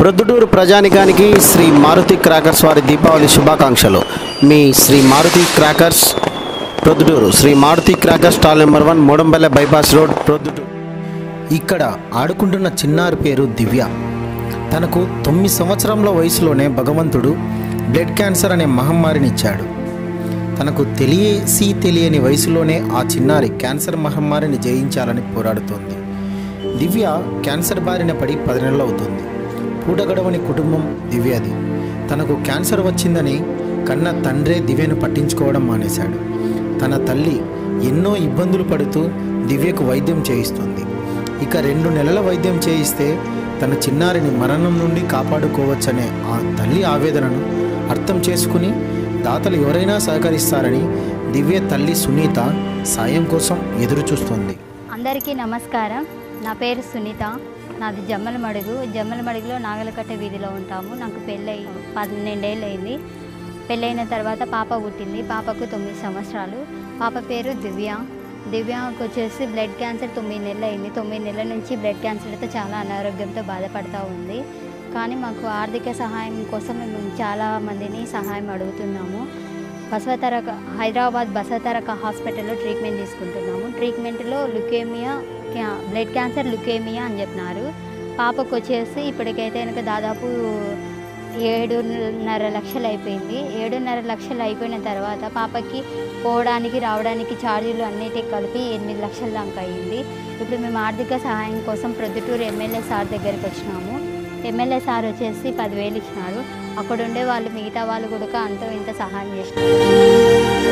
ప్రొద్దుటూరు ప్రజానికానికి శ్రీ మారుతి క్రాకర్స్ వారి దీపావళి శుభాకాంక్షలు మీ Sri Maruthi crackers Proddatur Sri Maruthi crackers stall number one మూడంబెల్ల బైపాస్ రోడ్ ప్రొద్దుటూరు ఇక్కడ ఆడుకుంటున్న చిన్నారి పేరు దివ్య తనకు తొమ్మిది సంవత్సరంల వయసులోనే భగవంతుడు బ్లడ్ క్యాన్సర్ అనే మహమ్మారిని ఇచ్చాడు తనకు తెలియసి తెలియని వయసులోనే ఆ చిన్నారి క్యాన్సర్ మహమ్మారిని జయించాలని పోరాడుతోంది దివ్య క్యాన్సర్ బారిన పడి పది నెలలు అవుతుంది పూటగడవని కుటుంబం దివ్యది తనకు క్యాన్సర్ వచ్చిందని కన్న తండ్రే దివ్యను పట్టించుకోవడం మానేశాడు తన తల్లి ఎన్నో ఇబ్బందులు పడుతూ దివ్యకు వైద్యం చేయిస్తుంది ఇక రెండు నెలల వైద్యం చేయిస్తే తన చిన్నారిని మరణం నుండి కాపాడుకోవచ్చనే ఆ తల్లి ఆవేదనను అర్థం చేసుకుని దాతలు ఎవరైనా సహకరిస్తారని దివ్య తల్లి సునీత సాయం కోసం ఎదురు చూస్తుంది అందరికీ నమస్కారం నా పేరు సునీత నాది జమ్మలమడుగు జమ్మలమడుగులో నాగలకట్ట వీధిలో ఉంటాము నాకు పెళ్ళై పన్నెండేళ్ళు అయింది పెళ్ళైన తర్వాత పాప పుట్టింది పాపకు తొమ్మిది సంవత్సరాలు పాప పేరు దివ్య దివ్యకు వచ్చేసి బ్లడ్ క్యాన్సర్ తొమ్మిది నెలలు అయింది తొమ్మిది నెలల నుంచి బ్లడ్ క్యాన్సర్తో చాలా అనారోగ్యంతో బాధపడుతూ ఉంది కానీ మాకు ఆర్థిక సహాయం కోసం మేము చాలా మందిని సహాయం అడుగుతున్నాము బసవతరక హైదరాబాద్ బసవతరక హాస్పిటల్లో ట్రీట్మెంట్ తీసుకుంటున్నాము ట్రీట్మెంట్లో లుకేమియా క్యా- బ్లడ్ క్యాన్సర్ లుకేమియా అని చెప్పినారు పాపకు వచ్చేసి ఇప్పటికైతే కనుక దాదాపు ఏడున్నర లక్షలు అయిపోయింది ఏడున్నర లక్షలు అయిపోయిన తర్వాత పాపకి పోవడానికి రావడానికి ఛార్జీలు అన్నిటికి కలిపి ఎనిమిది లక్షల దాకా అయింది ఇప్పుడు మేము ఆర్థిక సహాయం కోసం ప్రొద్దుటూరు ఎమ్మెల్యే సార్ దగ్గరికి వచ్చినాము ఎమ్మెల్యే సార్ వచ్చేసి పదివేలు ఇచ్చినారు అక్కడ ఉండే వాళ్ళు మిగతా వాళ్ళు కూడా అంతో ఇంత సహాయం చేసినారు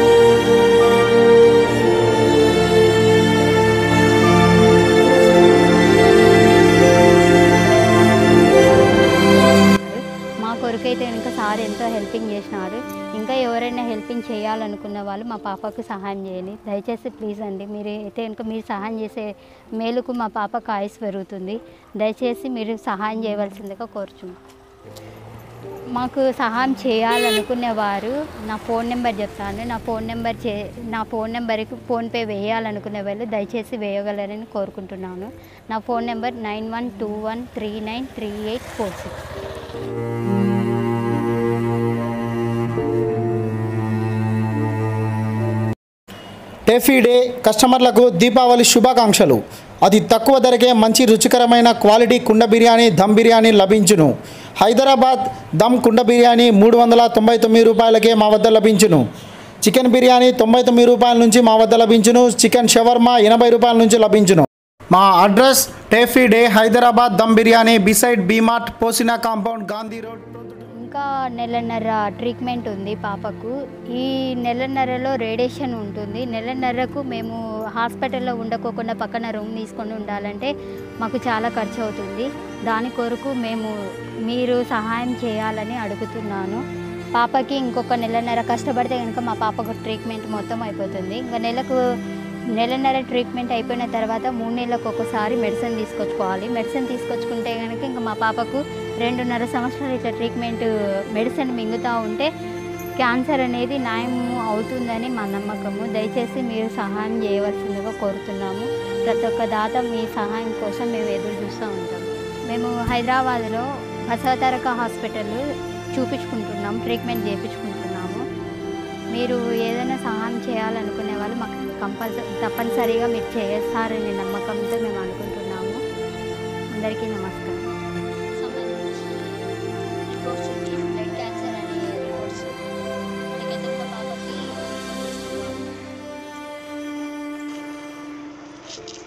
మా కొరకైతే కనుక సార్ ఎంతో హెల్పింగ్ చేసినారు ఇంకా ఎవరైనా హెల్పింగ్ చేయాలనుకున్న వాళ్ళు మా పాపకు సహాయం చేయండి దయచేసి ప్లీజ్ అండి మీరు అయితే కనుక మీరు సహాయం చేసే మేలుకు మా పాపకు ఆయుస్ పెరుగుతుంది దయచేసి మీరు సహాయం చేయవలసిందిగా కోరుచున్నాం మాకు సహాయం చేయాలనుకునే వారు నా ఫోన్ నెంబర్ చెప్తాను నా ఫోన్ నెంబర్ చే నా ఫోన్ నెంబర్కి ఫోన్పే వేయాలనుకునే వాళ్ళు దయచేసి వేయగలరని కోరుకుంటున్నాను నా phone number nine one two one three nine three eight four six టెఫీ డే కస్టమర్లకు దీపావళి శుభాకాంక్షలు అతి తక్కువ ధరకే మంచి రుచికరమైన క్వాలిటీ కుండ బిర్యానీ దమ్ బిర్యానీ లభించును హైదరాబాద్ దమ్ కుండ బిర్యానీ మూడు వందల తొంభై తొమ్మిది రూపాయలకే మా వద్ద లభించును చికెన్ బిర్యానీ తొంభై తొమ్మిది రూపాయల నుంచి మా వద్ద లభించును చికెన్ షవర్మా ఎనభై రూపాయల నుంచి లభించును మా అడ్రస్ టేఫీ డే హైదరాబాద్ దమ్ బిర్యానీ బిసైడ్ బీమార్ట్ పోసినా కాంపౌండ్ గాంధీ రోడ్ ఇంకా నెలన్నర ట్రీట్మెంట్ ఉంది పాపకు ఈ నెలన్నరలో రేడియేషన్ ఉంటుంది నెలన్నరకు మేము హాస్పిటల్లో ఉండకోకుండా పక్కన రూమ్ తీసుకొని ఉండాలంటే మాకు చాలా ఖర్చు అవుతుంది దాని కొరకు మేము మీరు సహాయం చేయాలని అడుగుతున్నాను పాపకి ఇంకొక నెలన్నర కష్టపడితే కనుక మా పాపకు ట్రీట్మెంట్ మొత్తం అయిపోతుంది ఇంకా నెలకు నెలన్నర ట్రీట్మెంట్ అయిపోయిన తర్వాత మూడు నెలలకు ఒకసారి మెడిసిన్ తీసుకొచ్చుకోవాలి మెడిసిన్ తీసుకొచ్చుకుంటే కనుక ఇంకా మా పాపకు రెండున్నర సంవత్సరాలు ఇట్లా ట్రీట్మెంట్ మెడిసిన్ మింగుతూ ఉంటే క్యాన్సర్ అనేది న్యాయం అవుతుందని మా నమ్మకము దయచేసి మీరు సహాయం చేయవలసిందిగా కోరుతున్నాము ప్రతి ఒక్క దాత మీ సహాయం కోసం మేము ఎదురు చూస్తూ ఉంటాం మేము హైదరాబాద్లో బసవతారక హాస్పిటల్ చూపించుకుంటున్నాం ట్రీట్మెంట్ చేయించుకుంటున్నాము మీరు ఏదైనా సహాయం చేయాలనుకునే వాళ్ళు మాకు కంపల్సరీ తప్పనిసరిగా మీరు చేస్తారనే నమ్మకంతో మేము అనుకుంటున్నాము అందరికీ నమస్కారం బ్లడ్ క్యాన్సర్ అనే రిపోర్ట్స్ ఇప్పటికైతే మా పాపకి